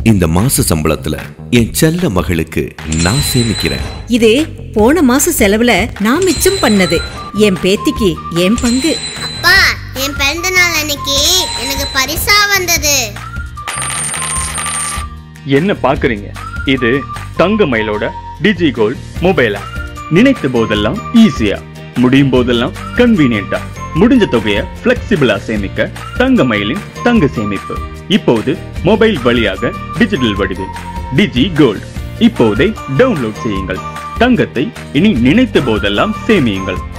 இந்த மாச சம்பளத்துல என் செல்ல மகளுக்கு நான் சேமிக்கிறேன் இது போன மாச செலவுல நான் மிச்சம் பண்ணது என் பேத்திக்கு என் பங்கு அப்பா என் பிறந்த நாள் அன்னைக்கு எனக்கு பரிசா வந்தது என்ன பாக்குறீங்க இது தங்க மயிலோட டிஜி கோல்ட் மொபைல் ஆப் நினைத்த போதெல்லாம் ஈஸியா முடியும் போதெல்லாம் கன்வீனியன்ட்டா முடிஞ்ச தொகையை பிளெக்சிபிளா சேமிக்க தங்க மயிலின் தங்க சேமிப்பு இப்போது மொபைல் வழியாக டிஜிட்டல் வடிவில் டிஜி கோல்ட் இப்போதே டவுன்லோட் செய்யுங்கள் தங்கத்தை இனி நினைத்த போதெல்லாம் சேமியுங்கள்